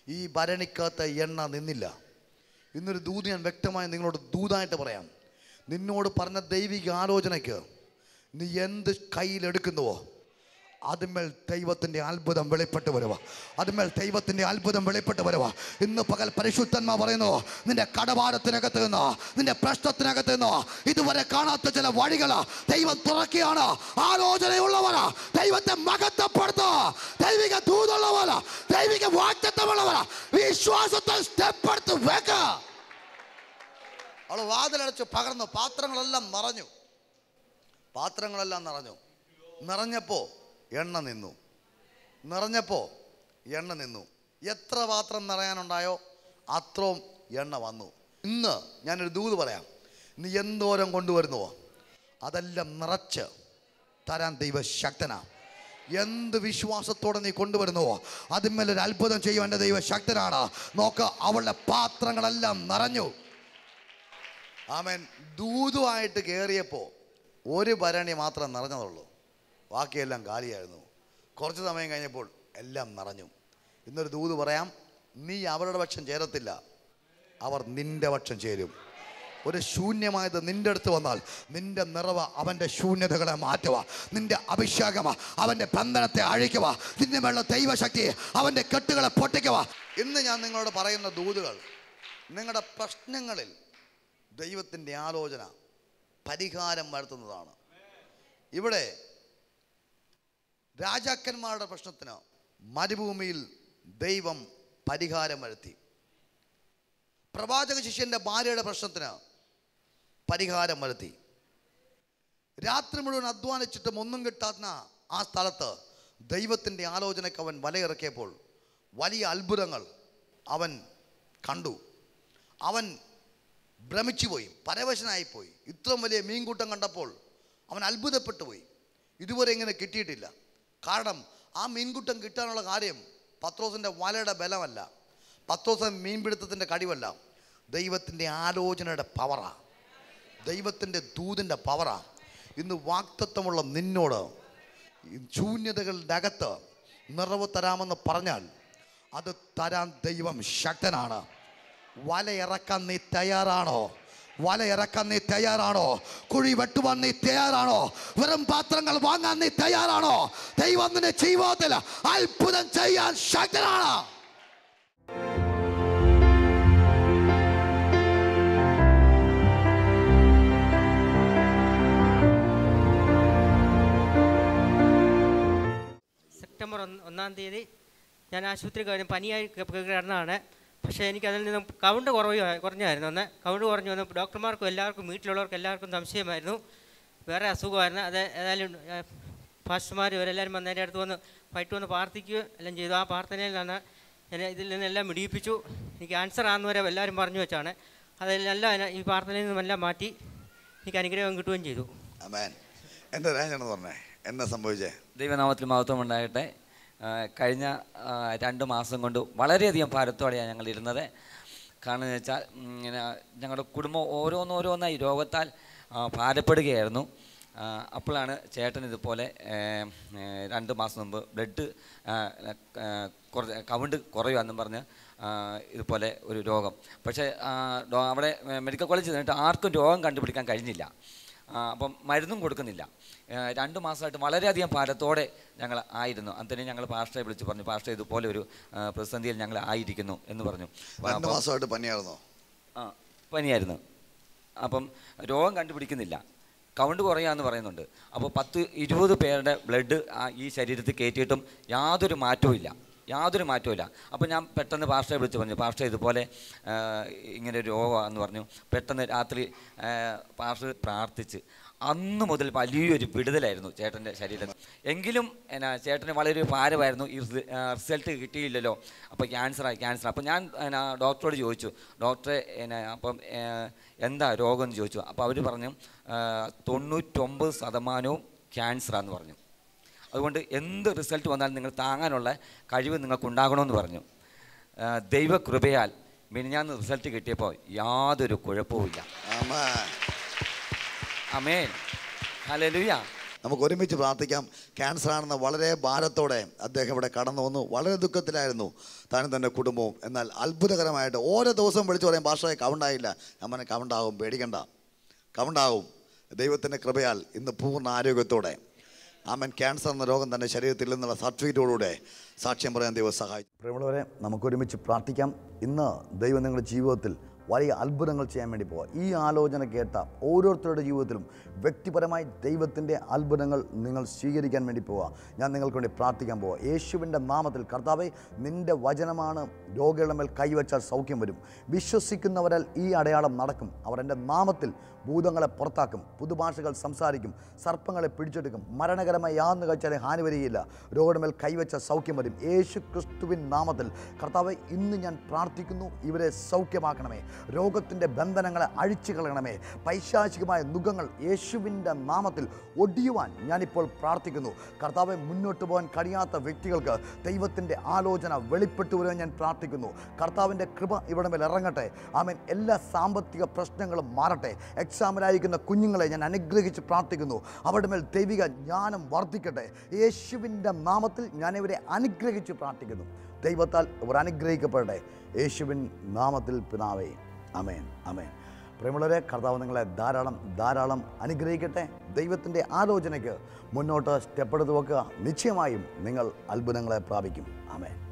ഈ ഭരണിക്കകത്ത് എണ്ണ നിന്നില്ല ഇന്നൊരു ദൂത് ഞാൻ വ്യക്തമായി നിങ്ങളോട് ദൂതായിട്ട് പറയാം നിന്നോട് പറഞ്ഞ ദൈവിക ആലോചനയ്ക്ക് നീ എന്ത് കയ്യിലെടുക്കുന്നുവോ അതിന്മേൽ ദൈവത്തിൻ്റെ അത്ഭുതം വെളിപ്പെട്ട് വരുക അതിന്മേൽ ദൈവത്തിൻ്റെ അത്ഭുതം വെളിപ്പെട്ട് വരുക ഇന്ന് പകൽ പരിശുദ്ധന്മാർ പറയുന്നു നിന്റെ കടഭാരത്തിനകത്ത് നിന്നോ നിന്റെ പ്രശ്നത്തിനകത്ത് നിന്നോ ഇതുവരെ കാണാത്ത ചില വഴികൾ ദൈവം തുറക്കുകയാണ് ആലോചനയുള്ളവരാ ദൈവത്തെ മകത്തപ്പെടുത്തോ ദൈവിക ദൂതുള്ളവരാ ദൈവിക വാക്തത്വമുള്ളവരാ വിശ്വാസത്തെ സ്റ്റെപ്പ് എടുത്ത് വെക്ക അവൾ വാതിലടച്ച് പകർന്നു പാത്രങ്ങളെല്ലാം നിറഞ്ഞു പാത്രങ്ങളെല്ലാം നിറഞ്ഞു നിറഞ്ഞപ്പോ എണ്ണ നിന്നു നിറഞ്ഞപ്പോ എണ്ണ നിന്നു എത്ര പാത്രം നിറയാനുണ്ടായോ അത്രയും എണ്ണ വന്നു ഇന്ന് ഞാനൊരു ദൂത് പറയാം നീ എന്തോരം കൊണ്ടുവരുന്നുവോ അതെല്ലാം നിറച്ച് തരാൻ ദൈവശക്തനാ എന്ത് വിശ്വാസത്തോടെ നീ കൊണ്ടുവരുന്നുവോ അതിന്മേലൊരു അത്ഭുതം ചെയ്യും എൻ്റെ ദൈവശക്തനാണ് നോക്ക് അവളുടെ പാത്രങ്ങളെല്ലാം നിറഞ്ഞു ആമൻ ദൂതുമായിട്ട് കയറിയപ്പോൾ ഒരു ഭരണി മാത്രം നിറഞ്ഞതുള്ളൂ ബാക്കിയെല്ലാം കാലിയായിരുന്നു കുറച്ച് സമയം കഴിഞ്ഞപ്പോൾ എല്ലാം നിറഞ്ഞു ഇന്നൊരു ദൂത് പറയാം നീ അവരുടെ പക്ഷം ചേരത്തില്ല അവർ നിന്റെ പക്ഷം ചേരും ഒരു ശൂന്യമായത് നിന്റെ അടുത്ത് വന്നാൽ നിന്റെ നിറവ് അവൻ്റെ ശൂന്യതകളെ മാറ്റുക നിന്റെ അഭിഷേകം അവൻ്റെ ബന്ധനത്തെ അഴിക്കുക നിന്റെ മേലുള്ള ദൈവശക്തി അവൻ്റെ കെട്ടുകളെ പൊട്ടിക്കുക ഇന്ന് ഞാൻ നിങ്ങളോട് പറയുന്ന ദൂതുകൾ നിങ്ങളുടെ പ്രശ്നങ്ങളിൽ ദൈവത്തിൻ്റെ ആലോചന പരിഹാരം വരുത്തുന്നതാണ് ഇവിടെ രാജാക്കന്മാരുടെ പ്രശ്നത്തിന് മരുഭൂമിയിൽ ദൈവം പരിഹാരം വരുത്തി പ്രവാചക ശിഷ്യന്റെ ഭാര്യയുടെ പ്രശ്നത്തിന് പരിഹാരം വരുത്തി രാത്രി മുഴുവൻ അധ്വാനിച്ചിട്ടും ഒന്നും കിട്ടാത്ത ആ സ്ഥലത്ത് ദൈവത്തിൻ്റെ ആലോചനയ്ക്ക് അവൻ വലയിറക്കിയപ്പോൾ വലിയ അത്ഭുതങ്ങൾ അവൻ കണ്ടു അവൻ ഭ്രമിച്ചുപോയി പരവശനായിപ്പോയി ഇത്രയും വലിയ മീൻകൂട്ടം കണ്ടപ്പോൾ അവൻ അത്ഭുതപ്പെട്ടു പോയി ഇതുവരെ ഇങ്ങനെ കിട്ടിയിട്ടില്ല കാരണം ആ മീൻകൂട്ടം കിട്ടാനുള്ള കാര്യം പത്രോസിൻ്റെ വലയുടെ ബലമല്ല പത്രോസിൻ്റെ മീൻപിടുത്തത്തിൻ്റെ കഴിവല്ല ദൈവത്തിൻ്റെ ആലോചനയുടെ പവറാ ദൈവത്തിൻ്റെ ദൂതിൻ്റെ പവറാ ഇന്ന് വാക്തത്വമുള്ള നിന്നോട് ഈ ശൂന്യതകളുടെ അകത്ത് നിറവ് തരാമെന്ന് പറഞ്ഞാൽ അത് തരാൻ ദൈവം ശക്തനാണ് വല ഇറക്കാൻ നീ തയ്യാറാണോ വല ഇറക്കാൻ നീ തയ്യാറാണോ കുഴി വെട്ടുവാൻ നീ തയ്യാറാണോ വെറും പാത്രങ്ങൾ വാങ്ങാൻ നീ തയ്യാറാണോ ദൈവം നിന്റെ ജീവിതത്തിൽ അത്ഭുതം ചെയ്യാൻ ശക്തനാണ് സെപ്റ്റംബർ ഒന്ന് ഒന്നാം തീയതി ഞാൻ ആശുപത്രി കഴിഞ്ഞ് പനിയായി ക- കിടന്നതാണ് പക്ഷേ എനിക്ക് അതിൽ നിന്നും കൗണ്ട് കുറവ് കുറഞ്ഞായിരുന്നു അന്ന് കൗണ്ട് കുറഞ്ഞു വന്നു ഡോക്ടർമാർക്കും എല്ലാവർക്കും വീട്ടിലുള്ളവർക്കും എല്ലാവർക്കും സംശയമായിരുന്നു വേറെ അസുഖമായിരുന്നു അത് ഏതായാലും ഫാസ്റ്റർമാർ ഇവരെല്ലാവരും വന്ന് എൻ്റെ അടുത്ത് വന്ന് ഫൈറ്റ് വന്ന് പ്രാർത്ഥിക്കുകയോ എല്ലാം ചെയ്തു ആ പ്രാർത്ഥനയിൽ നിന്ന് എന്നെ ഇതിൽ നിന്നെല്ലാം മിടിയിപ്പിച്ചു എനിക്ക് ആൻസർ ആണെന്ന് വരെ എല്ലാവരും പറഞ്ഞു വെച്ചാണ് അതെല്ലാം എന്നെ ഈ പ്രാർത്ഥനയിൽ നിന്നുമെല്ലാം മാറ്റി എനിക്ക് അനുഗ്രഹം കിട്ടുകയും ചെയ്തു അമേൻ എന്താ രാജാണെന്ന് പറഞ്ഞേ എന്നാ സംഭവിച്ചേ ദൈവനാമത്തിൽ മഹത്വം ഉണ്ടാകട്ടെ ആ, കഴിഞ്ഞ ആ, രണ്ട് മാസം കൊണ്ട് വളരെയധികം ഭാരത്തോടെയാണ് ഞങ്ങൾ ഇരുന്നത് കാരണം എന്ന് വെച്ചാൽ ഉം, ഇങ്ങനെ ഞങ്ങളുടെ കുടുംബം ഓരോന്നോരോന്നായി രോഗത്താൽ ആ, ഭാരപ്പെടുകയായിരുന്നു ആ, അപ്പോഴാണ് ചേട്ടൻ ഇതുപോലെ ഏ, ഏ, രണ്ട് മാസം മുമ്പ് ബ്ലഡ് കുറച്ച് കൗണ്ട് കുറയുമെന്നും പറഞ്ഞ് ആ, ഇതുപോലെ ഒരു രോഗം പക്ഷേ ആ, ഡോ- അവിടെ മെഡിക്കൽ കോളേജിൽ നിന്നിട്ട് ആർക്കും രോഗം കണ്ടുപിടിക്കാൻ കഴിഞ്ഞില്ല ആ, അപ്പം മരുന്നും കൊടുക്കുന്നില്ല ആ, രണ്ട് മാസമായിട്ട് വളരെയധികം ഭാരത്തോടെ ഞങ്ങൾ ആയിരുന്നു അന്നേരം ഞങ്ങൾ പാസ്റ്ററെ വിളിച്ച് പറഞ്ഞു പാസ്റ്റർ ഇതുപോലെ ഒരു ആ, പ്രതിസന്ധിയിൽ ഞങ്ങൾ ആയിരിക്കുന്നു എന്ന് പറഞ്ഞു രണ്ട് അപ്പം- മാസമായിട്ട് പനിയായിരുന്നോ ആ പനിയായിരുന്നു അപ്പം രോഗം കണ്ടുപിടിക്കുന്നില്ല കൗണ്ട് കുറയാന്ന് പറയുന്നുണ്ട് അപ്പോൾ പത്ത് ഇരുപത് പേരുടെ ബ്ലഡ് ഈ ശരീരത്തിൽ കയറ്റിയിട്ടും യാതൊരു മാറ്റവും ഇല്ല യാതൊരു മാറ്റവും ഇല്ല അപ്പോൾ ഞാൻ പെട്ടെന്ന് പാസ്റ്ററെ വിളിച്ച് പറഞ്ഞു പാസ്റ്റർ ഇതുപോലെ ആ, ഇങ്ങനെ ഒരു രോഗമാണെന്ന് പറഞ്ഞു പെട്ടെന്ന് രാത്രി ആ, പാസ്റ്റർ പ്രാർത്ഥിച്ച് അന്ന് മുതൽ വലിയൊരു വിടുതലായിരുന്നു ചേട്ടൻ്റെ ശരീരത്തിൽ എങ്കിലും എന്നാ ചേട്ടന് വളരെ ഒരു ഭാരമായിരുന്നു ഈ റിസൾട്ട് കിട്ടിയില്ലല്ലോ അപ്പോൾ ക്യാൻസറായി ക്യാൻസർ അപ്പോൾ ഞാൻ എന്നാ ഡോക്ടറോട് ചോദിച്ചു ഡോക്ടറെ എന്നാ അപ്പം ഏ, എന്താ രോഗം എന്ന് ചോദിച്ചു അപ്പോൾ അവർ പറഞ്ഞു ആ, തൊണ്ണൂറ്റൊമ്പത് ശതമാനവും ക്യാൻസറാന്ന് പറഞ്ഞു അതുകൊണ്ട് എന്ത് റിസൾട്ട് വന്നാലും നിങ്ങൾ താങ്ങാനുള്ള കഴിവ് നിങ്ങൾക്കുണ്ടാകണമെന്ന് പറഞ്ഞു ആ, ദൈവകൃപയാൽ മിനിഞ്ഞാന്ന് റിസൾട്ട് കിട്ടിയപ്പോൾ യാതൊരു കുഴപ്പവുമില്ല ആമേൻ അമേൻ ഹലലുയ നമുക്ക് ഒരുമിച്ച് പ്രാർത്ഥിക്കാം ക്യാൻസർ ആണെന്ന് വളരെ ഭാരത്തോടെ അദ്ദേഹം ഇവിടെ കടന്നു വന്നു വളരെ ദുഃഖത്തിലായിരുന്നു താനും തൻ്റെ കുടുംബവും എന്നാൽ അത്ഭുതകരമായിട്ട് ഓരോ ദിവസവും വിളിച്ചു പറയും ഭാഷയെ കൗണ്ടായില്ല ഞാൻ പറഞ്ഞ കൗണ്ടാകും പേടിക്കണ്ട കൗണ്ടാകും ദൈവത്തിൻ്റെ കൃപയാൽ ഇന്ന് പൂർണ്ണ ആരോഗ്യത്തോടെ ആമൻ ക്യാൻസർ എന്ന രോഗം തൻ്റെ ശരീരത്തിൽ നിന്നുള്ള സർട്ടിഫിക്കറ്റോടുകൂടെ സാക്ഷ്യം പറയാൻ ദൈവം സഹായിച്ചു പ്രിയമുള്ളവരെ നമുക്കൊരുമിച്ച് പ്രാർത്ഥിക്കാം ഇന്ന് ദൈവം നിങ്ങളുടെ ജീവിതത്തിൽ വലിയ അത്ഭുതങ്ങൾ ചെയ്യാൻ വേണ്ടി പോവുക ഈ ആലോചന കേട്ട ഓരോരുത്തരുടെ ജീവിതത്തിലും വ്യക്തിപരമായി ദൈവത്തിൻ്റെ അത്ഭുതങ്ങൾ നിങ്ങൾ സ്വീകരിക്കാൻ വേണ്ടി പോവുക ഞാൻ നിങ്ങൾക്ക് വേണ്ടി പ്രാർത്ഥിക്കാൻ പോവുക യേശുവിൻ്റെ നാമത്തിൽ കർത്താവെ നിൻ്റെ വചനമാണ് രോഗികളുടെ മേൽ കൈവച്ചാൽ സൗഖ്യം വരും വിശ്വസിക്കുന്നവരാൽ ഈ അടയാളം നടക്കും അവർ എൻ്റെ നാമത്തിൽ ഭൂതങ്ങളെ പുറത്താക്കും പുതുഭാഷകൾ സംസാരിക്കും സർപ്പങ്ങളെ പിടിച്ചെടുക്കും മരണകരമായി യാതൊന്ന് കഴിച്ചാലും ഹാനി വരികയില്ല രോഗിയുടെ മേൽ കൈവച്ച സൗഖ്യം വരും യേശു ക്രിസ്തുവിൻ നാമത്തിൽ കർത്താവെ ഇന്ന് ഞാൻ പ്രാർത്ഥിക്കുന്നു ഇവരെ സൗഖ്യമാക്കണമേ രോഗത്തിൻ്റെ ബന്ധനങ്ങളെ അഴിച്ചു കളയണമേ പൈശാചികമായ നുഖങ്ങൾ യേശുവിൻ്റെ നാമത്തിൽ ഒടിയുവാൻ ഞാനിപ്പോൾ പ്രാർത്ഥിക്കുന്നു കർത്താവെ മുന്നോട്ട് പോകാൻ കഴിയാത്ത വ്യക്തികൾക്ക് ദൈവത്തിൻ്റെ ആലോചന വെളിപ്പെട്ടു വരുവാൻ ഞാൻ പ്രാർത്ഥിക്കുന്നു കർത്താവിൻ്റെ കൃപ ഇവിടെ മേൽ ഇറങ്ങട്ടെ ആമേൻ എല്ലാ സാമ്പത്തിക പ്രശ്നങ്ങളും മാറട്ടെ എക്സാമിലായിരിക്കുന്ന കുഞ്ഞുങ്ങളെ ഞാൻ അനുഗ്രഹിച്ച് പ്രാർത്ഥിക്കുന്നു അവരുടെ മേൽ ദൈവിക ജ്ഞാനം വർദ്ധിക്കട്ടെ യേശുവിൻ്റെ നാമത്തിൽ ഞാൻ ഇവരെ അനുഗ്രഹിച്ച് പ്രാർത്ഥിക്കുന്നു ദൈവത്താൽ ഇവർ അനുഗ്രഹിക്കപ്പെടട്ടെ യേശുവിൻ നാമത്തിൽ പിതാവേ അമേൻ അമേൻ പ്രിയമുള്ളവരെ കർത്താവ് നിങ്ങളെ ധാരാളം ധാരാളം അനുഗ്രഹിക്കട്ടെ ദൈവത്തിൻ്റെ ആലോചനയ്ക്ക് മുന്നോട്ട് സ്റ്റെപ്പ് എടുത്ത് വെക്കുക നിശ്ചയമായും നിങ്ങൾ അത്ഭുതങ്ങളെ പ്രാപിക്കും അമേൻ